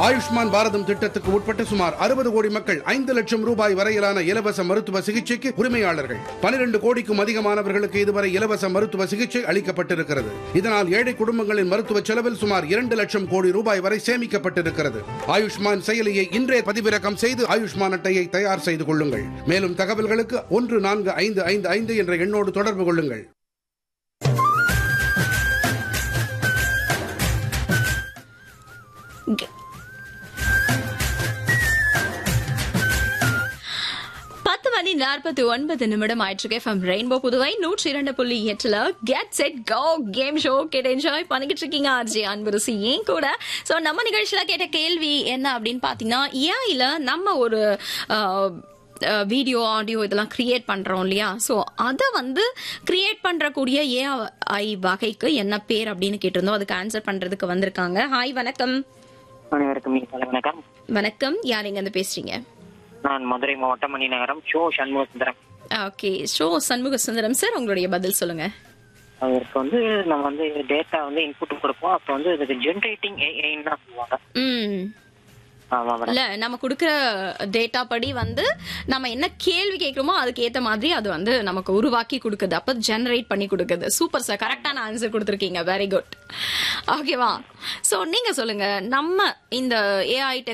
ஆயுஷ்மான் பாரதம் திட்டத்துக்கு உட்பட்ட சுமார் அறுபது கோடி மக்கள் ஐந்து லட்சம் ரூபாய் வரையிலான இலவச மருத்துவ சிகிச்சைக்கு உரிமையாளர்கள் பனிரெண்டு கோடிக்கும் அதிகமானவர்களுக்கு இதுவரை இலவச மருத்துவ சிகிச்சை அளிக்கப்பட்டிருக்கிறது இதனால் ஏழை குடும்பங்களின் மருத்துவ செலவில் சுமார் இரண்டு லட்சம் கோடி ரூபாய் வரை சேமிக்கப்பட்டிருக்கிறது ஆயுஷ்மான் செயலியை இன்றே பதிவிறக்கம் செய்து ஆயுஷ்மான் அட்டையை தயார் செய்து கொள்ளுங்கள் மேலும் தகவல்களுக்கு ஒன்று நான்கு ஐந்து ஐந்து ஐந்து என்ற எண்ணோடு தொடர்பு கொள்ளுங்கள் பத்து மணி நாற்பத்தி ஒன்பது நிமிடம் ஆயிட்டு எஃப்எம் ரெயின்போ புதுவை நூற்றி இரண்டு புள்ளி எட்டுல get set go game show கேட்டு என்ஜாய் பண்ணிக்கிட்டு இருக்கீங்க ஆர்ஜி அன்பரசி ஏன் கூட சோ நம்ம நிகழ்ச்சியில கேட்ட கேள்வி என்ன அப்படின்னு பாத்தீங்கன்னா ஏஐல நம்ம ஒரு வீடியோ ஆடியோ இதெல்லாம் கிரியேட் பண்றோம் இல்லையா சோ அத வந்து கிரியேட் பண்றக்கூடிய ஏஐ வகைக்கு என்ன பேர் அப்படின்னு கேட்டிருந்தோம் அதுக்கு ஆன்சர் பண்றதுக்கு வந்திருக்காங்க ஹாய் வணக்கம் அனைவருக்கும் இனிய காலை வணக்கம் வணக்கம் யார் எங்க இருந்து பேசுறீங்க நான் மதுரை மாவட்டம் மணிநகரம் ஷோ சண்முக சுந்தரம் ஓகே ஷோ சண்முக சுந்தரம் சார் உங்களுடைய பதில் சொல்லுங்க அதற்கு வந்து நம்ம வந்து டேட்டா வந்து இன்புட் கொடுப்போம் அப்போ வந்து இதுக்கு ஜென்ரேட்டிங் ஏஐன்னு தான் சொல்லுவாங்க ம் ஆமா மேடம் இல்ல நம்ம கொடுக்குற டேட்டா படி வந்து நம்ம என்ன கேள்வி கேட்கிறோமோ அதுக்கு ஏத்த மாதிரி அது வந்து நமக்கு உருவாக்கி கொடுக்குது அப்ப ஜெனரேட் பண்ணி கொடுக்குது சூப்பர் சார் கரெக்டான ஆன்சர் கொடுத்துருக்கீங்க வெரி குட் ஓகேவா சோ நீங்க சொல்லுங்க நம்ம இந்த ஏஐ